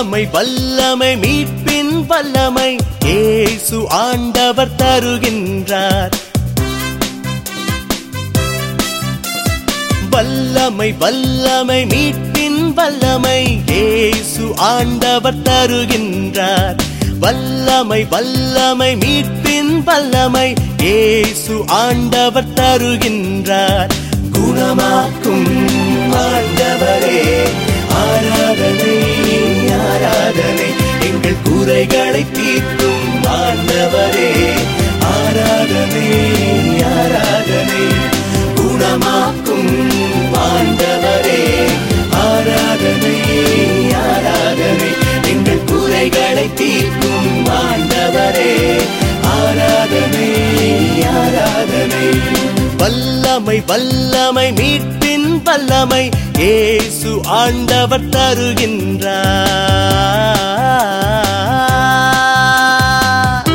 வல்லமை வல்லமை மீட்பின் வல்லமை இயேசு ஆண்டவர் தருகின்றார் வல்லமை வல்லமை மீட்பின் வல்லமை இயேசு ஆண்டவர் தருகின்றார் வல்லமை வல்லமை மீட்பின் வல்லமை இயேசு ஆண்டவர் தருகின்றார் குணமாக்கும் ஆண்டவரே ஆராதனை ஆராதனை எங்கள் குறைகளை தீர்க்கும் ஆண்டவரே ஆராதனை ஆராதனை குணமாக்கும் ஆண்டவரே ஆராதனை ஆராதனை எங்கள் குறைகளை தீர்க்கும் ஆண்டவரே ஆராதனை ஆராதனை வல்லமை வல்லமை மீட்பின் வல்லமை இயேசு ஆண்டவர் தருகின்றார்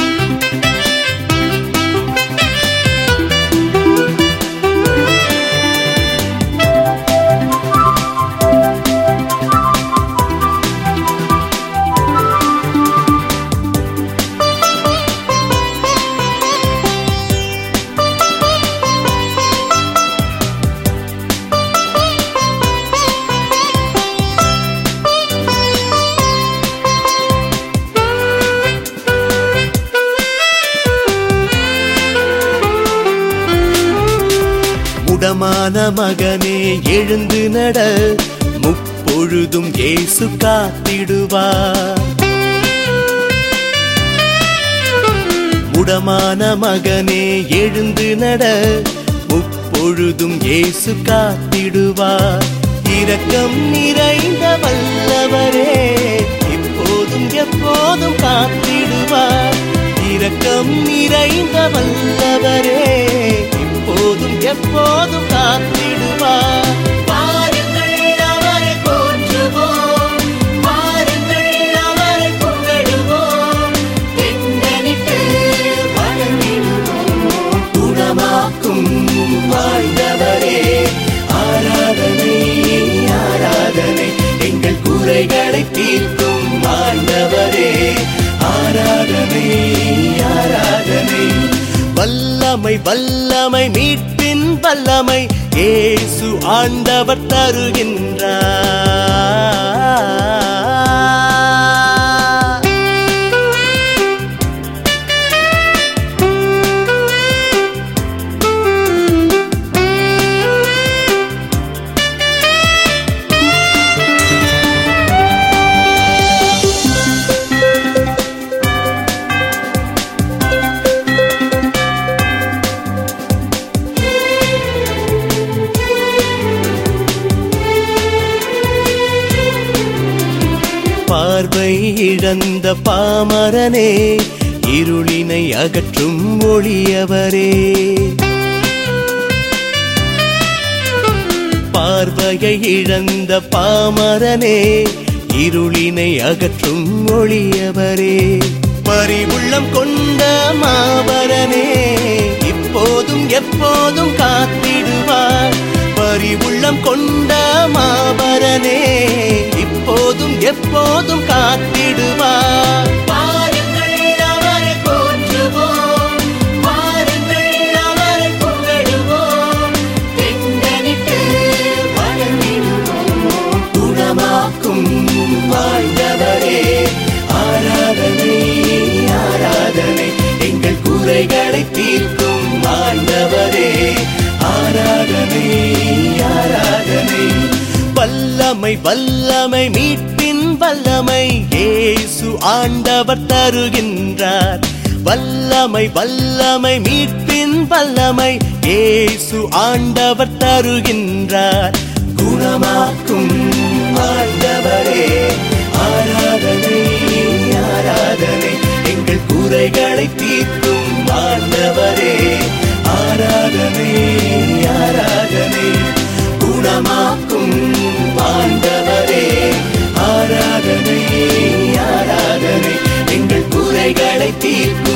முடமான மகனே எழுந்து நட முப்பொழுதும் இயேசு காத்திடுவார் முடமான மகனே எழுந்து நட முப்பொழுதும் இயேசு காத்திடுவார் இரக்கம் நிறைந்த வல்லவரே இப்போதும் எப்போதும் காத்திடுவார் இரக்கம் நிறைந்த வல்லவரே இப்போதும் எப்போதும் காத்திடுவார் பாருங்கள் அவரை போற்றுவோம் பாருங்கள் அவரை புகழுவோம் எங்கனிட்டு வணங்கிடுவோம் குணமாக்கும் வாழ்ந்தவரே ஆராதனை ஆராதனை எங்கள் குறைகளை தீர்க்கும் ஆண்டவரே ஆராதனை ஆராதனை வல்லமை வல்லமை மீட்பின் வல்லமை இயேசு ஆண்டவர் தருகின்றார் பார்வை இழந்த பாமரனே இருளினை அகற்றும் ஒளியவரே பார்வையை இழந்த பாமரனே இருளினை அகற்றும் ஒளியவரே பரிவுள்ளம் கொண்ட மாபரனே இப்போதும் எப்போதும் காத்திடுவார் பரிவுள்ளம் கொண்ட மாபரனே இப்போதும் எப்போதும் காத்திடுவார் பாருங்கள் அவரை போற்றுவோம் பாருங்கள் அவரை புகழுவோம் எங்கனிட்டு வணங்கிடுவோம் குணமாக்கும் வாழ்ந்தவரே ஆராதனை ஆராதனை எங்கள் குறைகளை தீர்க்கும் ஆண்டவரே ஆராதனை ஆராதனை வல்லமை வல்லமை மீட்பின் வல்லமை இயேசு ஆண்டவர் தருகின்றார் வல்லமை வல்லமை மீட்பின் வல்லமை இயேசு ஆண்டவர் தருகின்றார் குணமாக்கும் ஆண்டவரே ஆராதனை ஆராதனை எங்கள் குறைகளை தீர்க்கும் ஆண்டவரே ஆராதனை ஆராதனை குணமாக்கும் ஆண்டவரே ஆராதனை ஆராதனை எங்கள் குறைகளை தீர்க்கும்